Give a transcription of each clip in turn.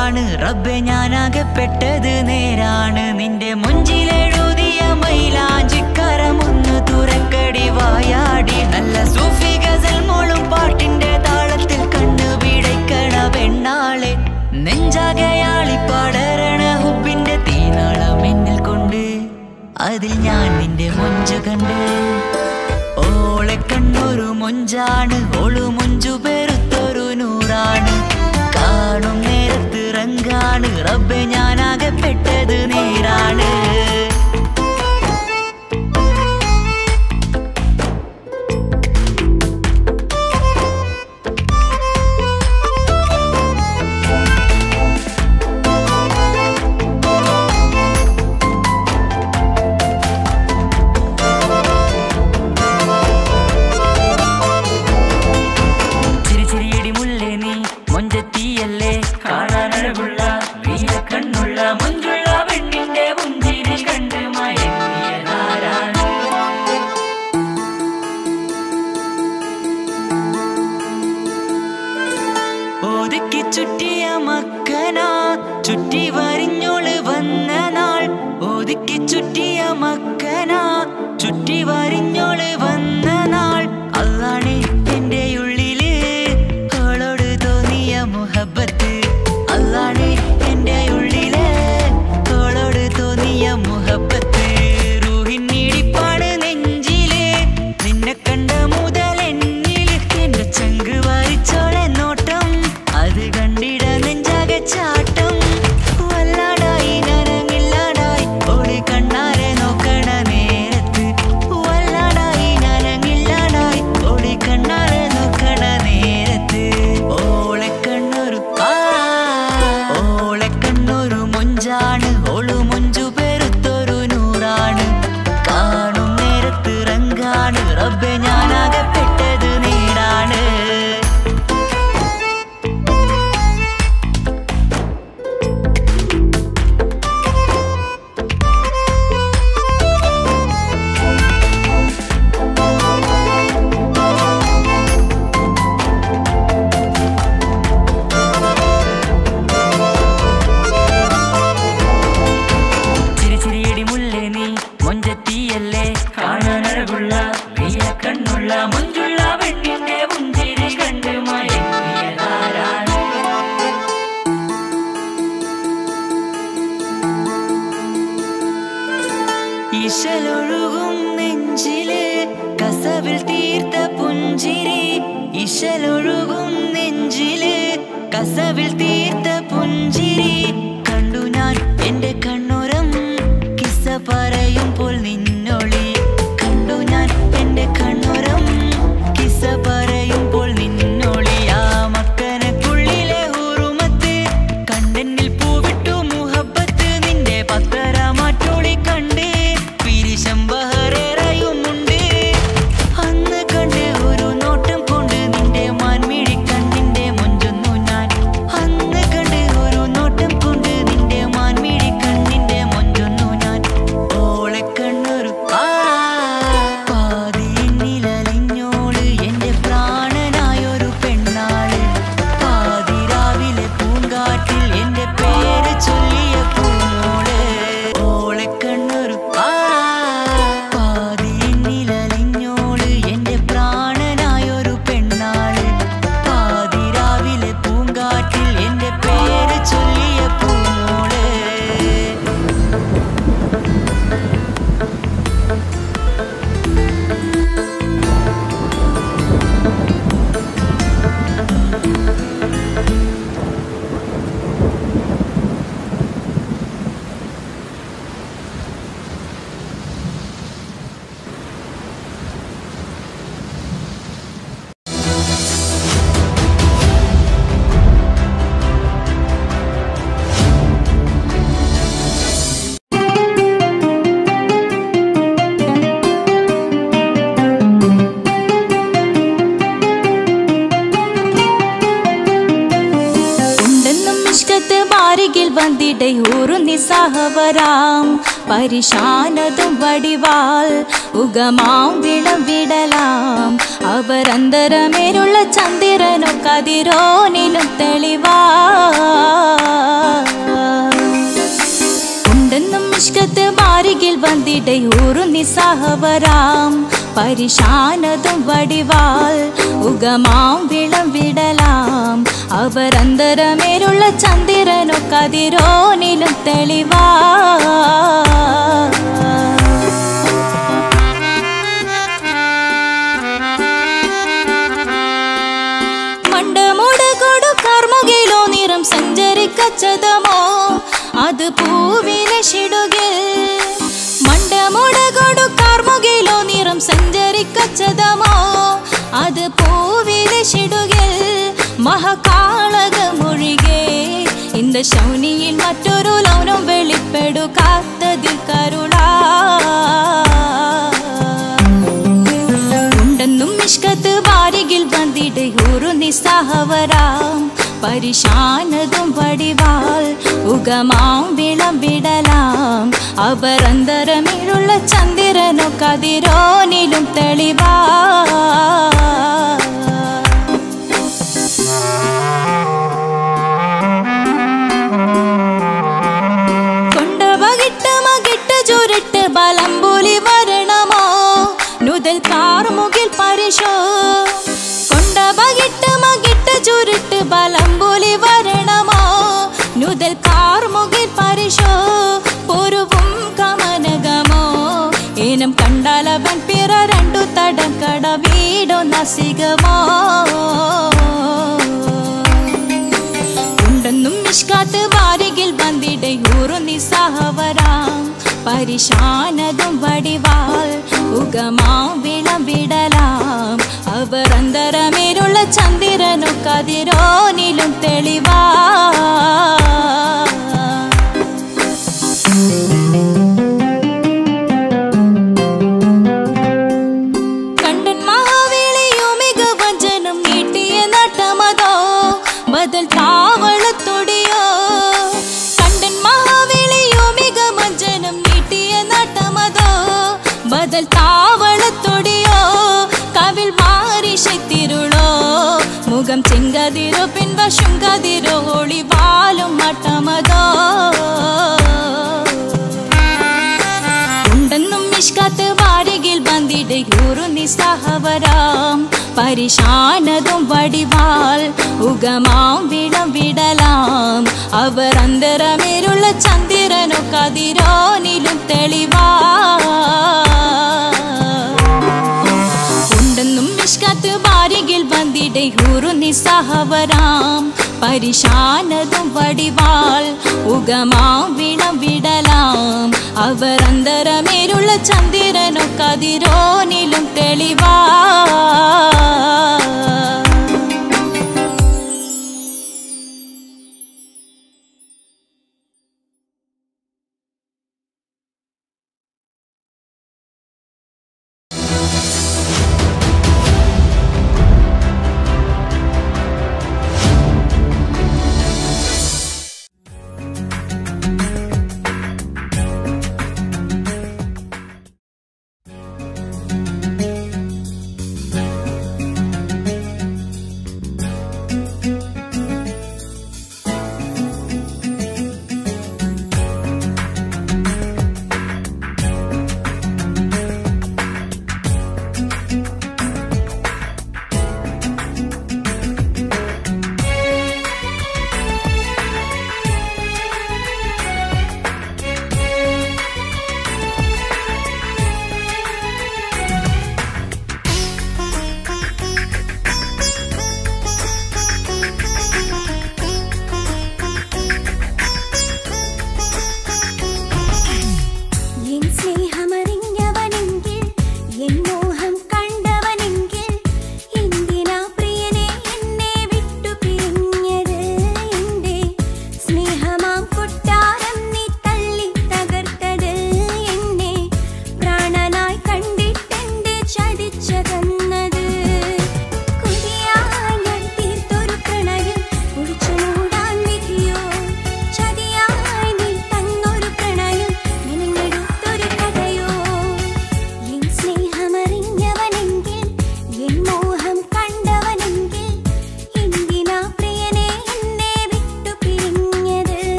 മൊഞ്ചാണ് റബ്ബെ ഞാനാകപ്പെട്ടത് നേരാണ് നിന്റെ മുഞ്ചിലെഴുതിയ മൈലാഞ്ചിക്കരമൊന്ന് തുറക്കടി വായാടി നല്ല സൂഫി ഗസൽ മോളും പാട്ടിന്റെ താളത്തിൽ കണ്ണു പിടയ്ക്കണ പെണ്ണാളെ നെഞ്ചാകയാളി പടരണ ഹുബിന്റെ തീനാളം എന്നിൽ കൊണ്ട് അതിൽ ഞാൻ നിന്റെ മൊഞ്ചു കണ്ട് ഓളെ കണ്ണൊരു മൊഞ്ചാണ് ഓളു മൊഞ്ചു പെരുത്തൊരു നൂറാണ് കാണും നേരത്ത് റങ്കാണ് റബ്ബെ ഞാനാകപ്പെട്ടത് നേരാണ് ചിരി ചിരിയടി മുല്ലേ നീ മൊഞ്ചത്തിയല്ലേ കാണാനഴകുള്ള നീല കണ്ണുള്ള മുഞ്ചുള്ള പെണ്ണിന്റെ പുഞ്ചിരി കണ്ട് മയങ്ങിയതാരാണ് ഒതുക്കി ചുറ്റിയ മക്കനാ ചുറ്റി വരിഞ്ഞോള് വന്ന നാൾ ഒതുക്കി ചുറ്റിയ മക്കനാ ചുറ്റി വരിഞ്ഞോള് വന്ന നാൾ അതാണ് എന്റെ ഉള്ളില് അവളോട് തോന്നിയ മുഹബത്ത് അതാണ് എന്റെ ഉള്ളില് അവളോട് തോന്നിയ മുഹബത്ത് റൂഹിന്നിടിപ്പാണ് നെഞ്ചില് നിന്നെ കണ്ട മുതൽ എന്നില് എന്റെ ചങ്ക് വായിച്ചോളെ നോട്ടം അത് കണ്ടിട നെഞ്ചാകെ ചാട്ടം വല്ലാടായി നനങ്ങില്ലാടായി ഓടി കണ്ണാരെ നോക്കണ നേരത്ത് വല്ലാടായി നനങ്ങില്ലാടായി ഓടി കണ്ണാരെ നോക്കണ നേരത്ത് ഓളെ കണ്ണൊരു ആ ഓളെ കണ്ണൊരു മൊഞ്ചാണ് ഓളു മൊഞ്ചു പെരുത്തൊരു നൂറാണ് കാണും നേരത്ത് റങ്കാണ് റബ്ബെ ഞാനാകപ്പെട്ടത് നേരാണ് ചിരി ചിരിയടി മുല്ലേ നീ മൊഞ്ചത്തിയല്ലേ കാണാനഴകുള്ള നീല കണ്ണുള്ള മുഞ്ചുള്ള പെണ്ണിന്റെ പുഞ്ചിരി കണ്ട് മയങ്ങിയതാരാണ് ഇശലൊഴുകും നെഞ്ചില് കസവിൽ തീർത്ത പുഞ്ചിരി ഇശലൊഴുകും നെഞ്ചില് കസവിൽ തീർത്ത പുഞ്ചിരി കണ്ടു ഞാൻ എന്റെ കണ്ണുരം കിസ്സ പറയുമ്പോൾ നിന്നൊളി കണ്ടു ഞാൻ എന്റെ കണ്ണുരം കിസ്സ പറയുമ്പോൾ നിന്നൊളി ആ മക്കനക്കുള്ളിലെ ഉറുമത്ത് കണ്ടെന്നിൽ പൂവിട്ടു മുഹബത്ത് നിന്റെ പത്തര മാറ്റോളി കണ്ട് പിരിശം ബഹറേറയുമുണ്ട് അന്ന് കണ്ട് ഒരു നോട്ടം കൊണ്ട് നിന്റെ മാൻമിഴി കണ്ണിന്റെ മൊഞ്ചൊന്നു ഞാൻ അന്ന് കണ്ട് ഒരു നോട്ടം കൊണ്ട് നിന്റെ മാൻമിഴി കണ്ണിന്റെ മൊഞ്ചൊന്നു ഞാൻ ഓളെ കണ്ണൊരു ആ പാതിയിന്നിലലിഞ്ഞോള് എന്റെ പ്രാണനായൊരു പെണ്ണാള് പാതിരാവിലെ പൂങ്കാറ്റിൽ എന്റെ പേര് ചൊല്ലിയ പൂമോള് ഓളെ കണ്ണൊരു ആ പാതിയിന്നിലലിഞ്ഞോള് എന്റെ പ്രാണനായൊരു പെണ്ണാള് പാതിരാവിലെ പൂങ്കാറ്റിൽ എന്റെ പേര് ചൊല്ലിയ പൂമോള് ഉണ്ടെന്നും ഇഷ്കത്ത് ബാരികിൽ വന്നിട ഊറു നിസ്സഹവരാം പരിശാനതും വടിവാൾ ഉഗമാം വിളം വിടലാം അവരന്തരമേലുള്ള ചന്ദ്രനോ കതിരോനിലും തെളിവാ വന്നിടை ഊറുന്നി സഹവരാം പരിശാനതും വടിവാൾ ഉഗമാം വിളം വിടലാം അവരന്തരമേലുള്ള ചന്ദ്രനോ കതിരോനിലും തെളിവാ മണ്ടമോട് കൊടു കർമുകിലോ നിറം സഞ്ചരിക്കച്ചതമോ അത് പൂവിലെ ഷിടുകിൽ മണ്ടമോട് കൊടു കർമുകിലോ നിറം സഞ്ചരിക്കച്ചതമോ അത് പൂവിലെ ഷിടുകിൽ മഹകാളകമൊഴികെ இந்த ശൗനിയിൽ മറ്റൊരു ലൗനം വെളിപ്പെടു കാത്തതിൽ കരുളാ ഉണ്ടെന്നും ഇഷ്കത്ത് വാരികിൽ വന്നിട്ട് ഒരു നിസ്സഹവരാം പരിശാനതും വടിവാൾ ഉഗമാം വിളംവിടലാം അവരന്തരമിഴുള്ള ചന്ദ്രനോ കതിരോനിലും തെളിവാ കൊണ്ടവകിട്ട് മകിട്ട് ചുരുട്ട് ബലം പോലി വരണമോ നുതൽ കാർമുകിൽ പരിശോ കൊണ്ടവകിട്ട് മകിട്ട് ചുരുട്ട് ബലം പോലി വരണമോ നുതൽ കാർമുകിൽ പരിശോ പൊരുവും കമനകമോ ഏനം കണ്ടാലവൻ പിറ രണ്ടു തടം കട വീടോ നസികമോ ഉണ്ടെന്നും നിഷ്കാത്ത് വാരികിൽ വന്നിടை ഊറു നിസ്സഹവരാം പരിശാനതും വടിവാൾ ഉഗമാം വിളം വിടലാം അവർ അന്തരമേലുള്ള ചന്ദ്രനു കതിരോനിലും തെളിവാ കണ്ടൻ മഹാവേളിയോ മികവഞ്ചനം നീട്ടിയ നട്ടമതോ ബദൽ താവളത്തൊടിയോ കണ്ടൻ മഹാവേളിയോ മികവഞ്ചനം നീട്ടിയ നട്ടമതോ ബദൽ താവളത്തൊടിയോ കവിൽ മാറി ശക്തിരുളോ മുഖം ചെങ്കതിരോ പിൻവശം കതിരോ ഒളിവാലും മട്ടമതോ ഉണ്ടെന്നും നിഷ്കാത്ത് വാരികിൽ വന്നിട ഗുരു നിസ്സഹവരാം പരിശാനതും വടിവാൾ ഉഗമാം വിളം വിടലാം അവർ അന്തരമേലുള്ള ചന്ദ്രനോ കതിരോനിലും തെളിവാ ഉണ്ടെന്നും നിഷ്കാത്ത് വാരികിൽ വന്നിടை ഗുരു നിസ്സഹവരാം പരിശാനതും വടിവാൾ ഉഗമാം വിളം വിടലാം അവർ അന്തരമേലുള്ള ചന്ദ്രനോ കതിരോനിലും തെളിവാ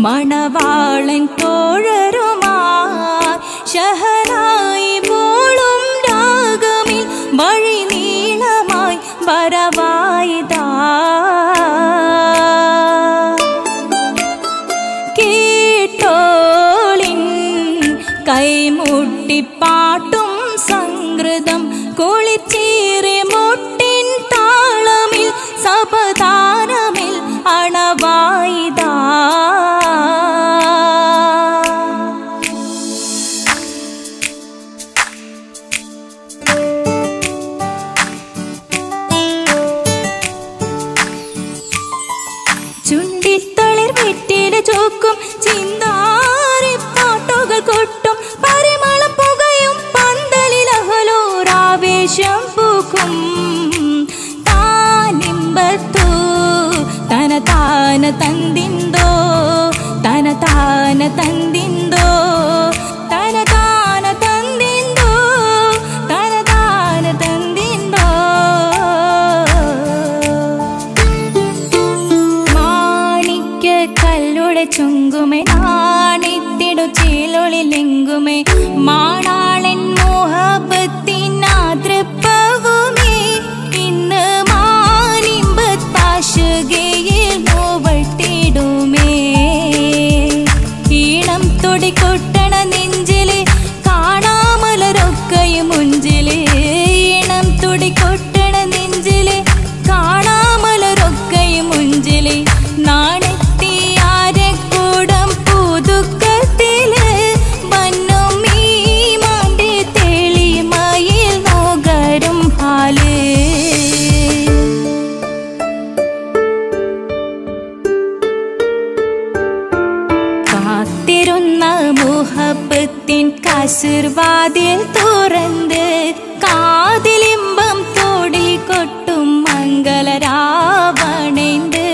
മണവാളൻ തോഴരുമാ ഷഹനായി പോളും രാഗമിൽ വഴി നീളമായി വരവായിതാ കേട്ടോളിൻ കൈമുട്ടിപ്പാട്ടും സംഗൃതം കുളിച്ചേറി മുട്ടിൻ താളമിൽ സപതാരമിൽ അണവായിതാ ചുണ്ടിത്തളിർ വെറ്റില ചോക്കും ചിന്താരി പാട്ടുകൾ കൊട്ടും പരിമളം പുകയും പന്തലിൽ അഹലോരാവേശം പൂക്കും താനിമ്പത്തു തന താന തന്തിന്തോ തന താന തന്തിന്തോ തന താന തന്തിന്തോ തന താന തന്തിന്തോ മാണിക്യ കല്ലുടെ ചുങ്കുമേ നാണിത്തിടു ചീലൊളിലെങ്കുമേ മാണാളൻ മോഹബത്തിനാതൃപ്പവുമേ ഇന്ന് മാനിമ്പത്താശുകയിൽ നോവട്ടിടുമേ ഈണം തൊടി കൊട്ടണ നെഞ്ചില് കാണാമലരൊക്കെയും മുഞ്ചില് ഈണം തുടി കൊട്ടണ നെഞ്ചില് കാണാമലരൊക്കെയും മുഞ്ചില് നാണത്തിയാരെ കൂടം പുതുക്കത്തില് വന്നും ഈ മാന്റെ തെളിമയിൽ നോകരും ഹാല് കാത്തിരുന്ന മുഹബത്തിൻ കസിർവാതിൽ തുറന്ന് കാതിലിമ്പം തോടി കൊട്ടും മംഗളരാവണേന്ത്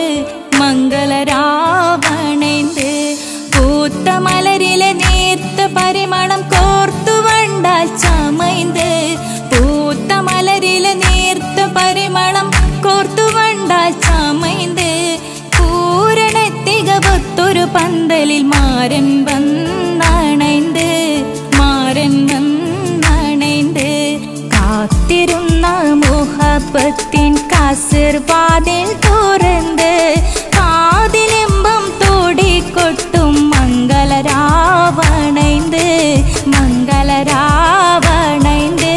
മംഗളരാവണേന്ത് പൂത്ത മലരിലെ നേർത്ത പരിമളം കോർത്തു വണ്ടാൽ ചമൈന്ത് പൂത്ത മലരിലെ നേർത്ത പരിമളം കോർത്തു വണ്ടാൽ ചമൈന്ത് പൂരണത്തികവത്തൊരു പന്തലിൽ മാരൻ വന്നണൈന്ത് മാരൻ വന്നണൈന്ത് കാത്തിരുന്ന മുഹബത്തിൻ കസിർവാതിൽ തുറന്ന് കാതിലെമ്പം തോടിക്കൊട്ടും മംഗളരാവണൈന്ത് മംഗളരാവണൈന്ത്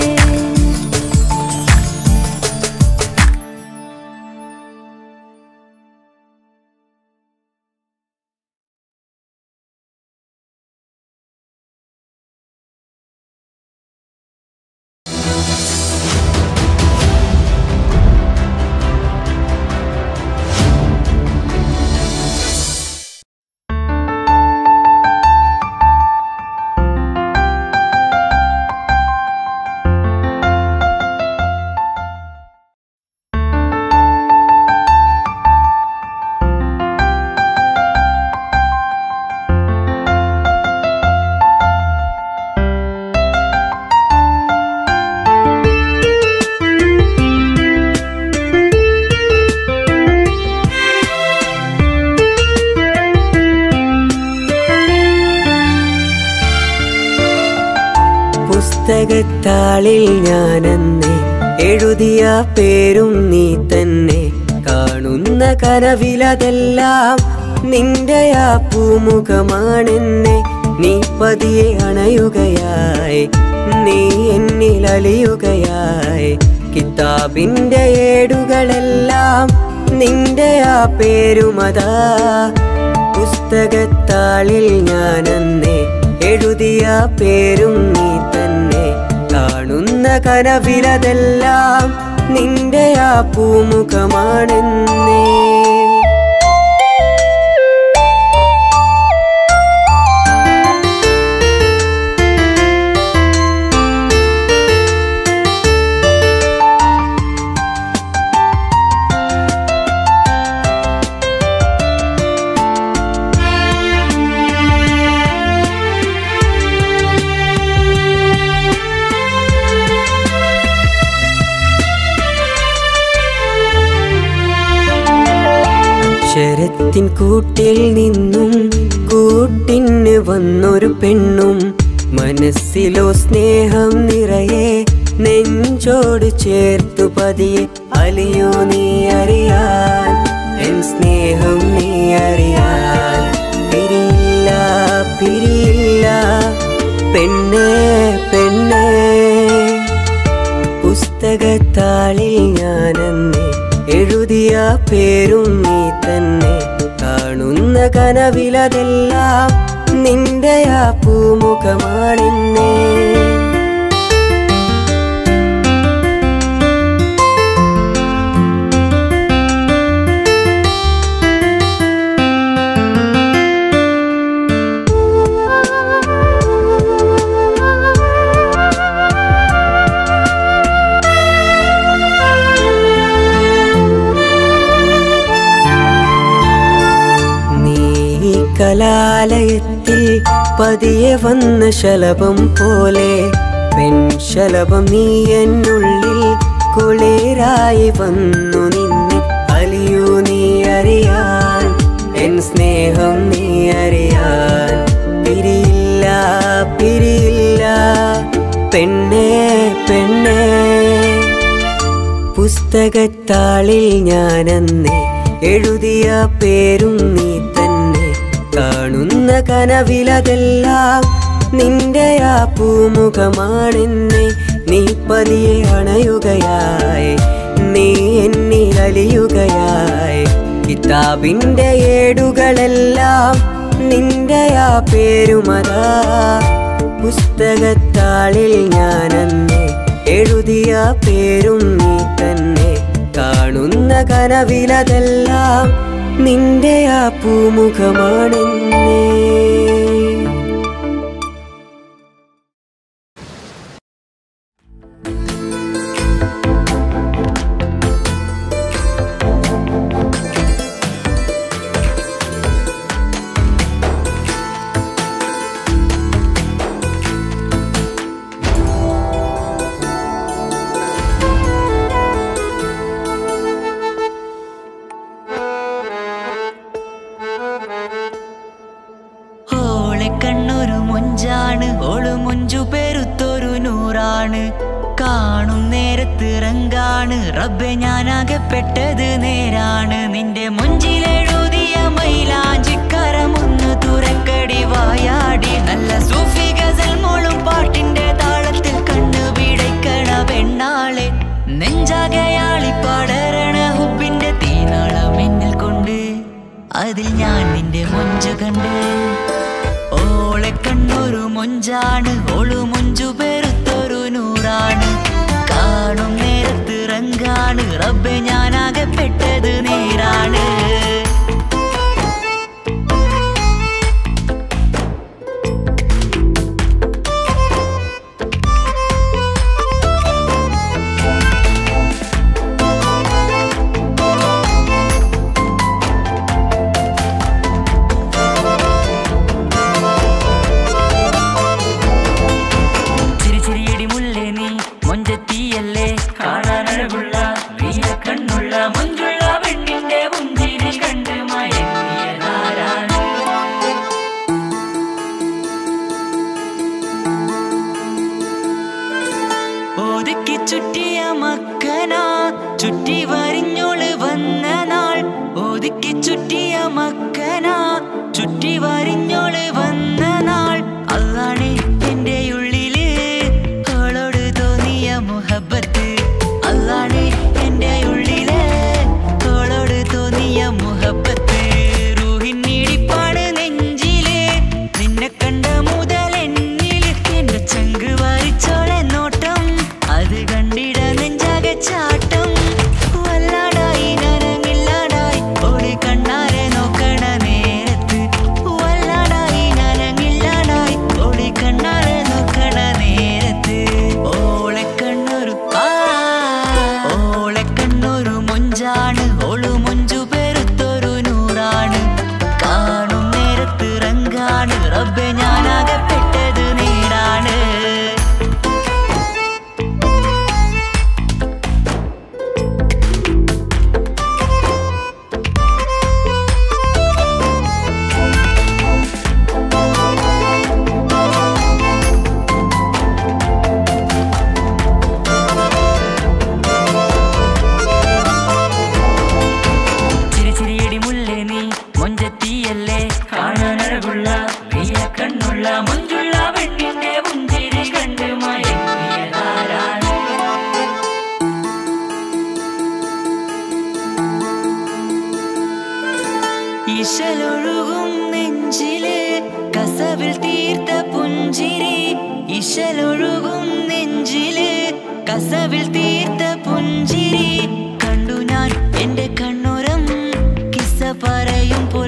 പുസ്തകത്താളിൽ ഞാനെന്നെ എഴുതിയ പേരും നീ തന്നെ കാണുന്ന കനവിലതെല്ലാം നിന്റെ ആ പൂമുഖമാണെന്നെ നീ പതിയെ അണയുകയായി നീ എന്നിൽ അലിയുകയായി കിതാബിന്റെ ഏടുകളെല്ലാം നിന്റെ ആ പേരുമതാ പുസ്തകത്താളിൽ ഞാനെന്നെ എഴുതിയ പേരും നീ തന്നെ കാണുന്ന കനവിലതെല്ലാം നിന്റെ ആ പൂമുഖമാണെന്നേ പോത്തിൻ കൂട്ടിൽ നിന്നും കൂട്ടിന് വന്നൊരു പെണ്ണും മനസ്സിലോ സ്നേഹം നിറയെ നെഞ്ചോട് ചേർത്തു പതിയെ അലിയോ നീ അറിയാൻ എൻ സ്നേഹം നീ അറിയാൻ പിരിയില്ല പിരിയില്ല പെണ്ണേ പെണ്ണേ പുസ്തകത്താളിൽ ഞാനെന്നെ എഴുതിയ പേരും നീ തന്നെ കാണുന്ന കനവിലതെല്ലാം നിന്റെ ആ പൂമുഖമാണെന്നേ നീ ഈ കലാലയത്തിൽ പതിയെ വന്ന ശലഭം പോലെ പെൺശലഭം നീ എന്നുള്ളിൽ കുളിരായി വന്നു നിന്നെ അലിയൂ നീ അറിയാൻ എൻ സ്നേഹം നീ അറിയാൻ പിരിയില്ല പിരിയില്ല പെണ്ണേ പെണ്ണേ പുസ്തകത്താളിൽ ഞാനന്ന് എഴുതിയ പേരും നീ തന്നെ കാണുന്ന കനവിലതെല്ലാം നിന്റെ ആ പൂമുഖമാണെന്നെ നീ പതിയെ അണയുകയായി നീ എന്നിൽ അലിയുകയായി കിതാബിന്റെ ഏടുകളെല്ലാം നിന്റെ ആ പേരുമതാ പുസ്തകത്താളിൽ ഞാനന്ന് എഴുതിയ പേരും നീ തന്നെ കാണുന്ന കനവിലതെല്ലാം നിന്റെ ആ പൂമുഖമാണെന്നേ ഓളെ കണ്ണൊരു മുഞ്ചാണ് ഓള് മുഞ്ചു പെരുത്തൊരു നൂറാണ് കാണും നേരത്ത് റങ്കാണ് റബ്ബെ ഞാനാകപ്പെട്ടത് നേരാണ് നിന്റെ മുഞ്ചിലെഴുതിയ മൈലാഞ്ചിക്കരമൊന്ന് തുറക്കടി വായാടി നല്ല സൂഫി ഗസൽ മോളും പാട്ടിന്റെ താളത്തിൽ കണ്ണു പിടയ്ക്കണ പെണ്ണാളെ നെഞ്ചാകയാളി പടരണ ഹുബിന്റെ തീനാളം എന്നിൽ കൊണ്ട് അതിൽ ഞാൻ നിന്റെ മൊഞ്ചു കണ്ട് ഓളെ കണ്ണൊരു മൊഞ്ചാണ് ഓളു മൊഞ്ചു പെരുത്തൊരു നൂറാണ് കാണും നേരത്ത് റങ്കാണ് റബ്ബെ ഞാനാകപ്പെട്ടത് നേരാണ് ചിരി ചിരിയടി മുല്ലേ നീ മൊഞ്ചത്തിയല്ലേ കാണാനഴകുള്ള നീല കണ്ണുള്ള മൊഞ്ചുള്ള പെണ്ണിന്റെ പുഞ്ചിരി കണ്ട് മയങ്ങിയതാരാണ് ഒതുക്കി ചുറ്റിയ മക്കന ചുറ്റി വരിഞ്ഞോള് വന്ന നാൾ ഒതുക്കി ചുറ്റിയ മക്കന ചുറ്റി വരിഞ്ഞോള് വന്ന നാൾ അതാണ് എന്റെ ഉള്ളില് അവളോട് തോന്നിയ മുഹബത്ത് അതാണ് എന്റെ ഉള്ളില് അവളോട് തോന്നിയ മുഹബത്ത് റൂഹിന്നിടിപ്പാണ് നെഞ്ചില് നിന്നെ കണ്ട മുതൽ എന്നില് എന്റെ ചങ്ക് വാരിച്ചോളെ നോട്ടം അത് കണ്ടിട നെഞ്ചാകെ ചാട്ടം വല്ലാടായി നനങ്ങില്ലാടായി ഓടി കണ്ണാരെ നോക്കണ നേരത്ത് വല്ലാ കുട്ടിയല്ലേ കാണാനഴകുള്ള നീയ കണ്ണുള്ള മുഞ്ചുള്ള പെണ്ണിന്റെ പുഞ്ചിരി കണ്ട് മയങ്ങിയതാരാണ് ഇശലൊഴുകും നെഞ്ചില് കസവിൽ തീർത്ത പുഞ്ചിരി ഇശലൊഴുകും നെഞ്ചില് കസവിൽ തീർത്ത പുഞ്ചിരി കണ്ടു ഞാൻ എന്റെ കണ്ണുരം കിസ്സ പറയും പൊ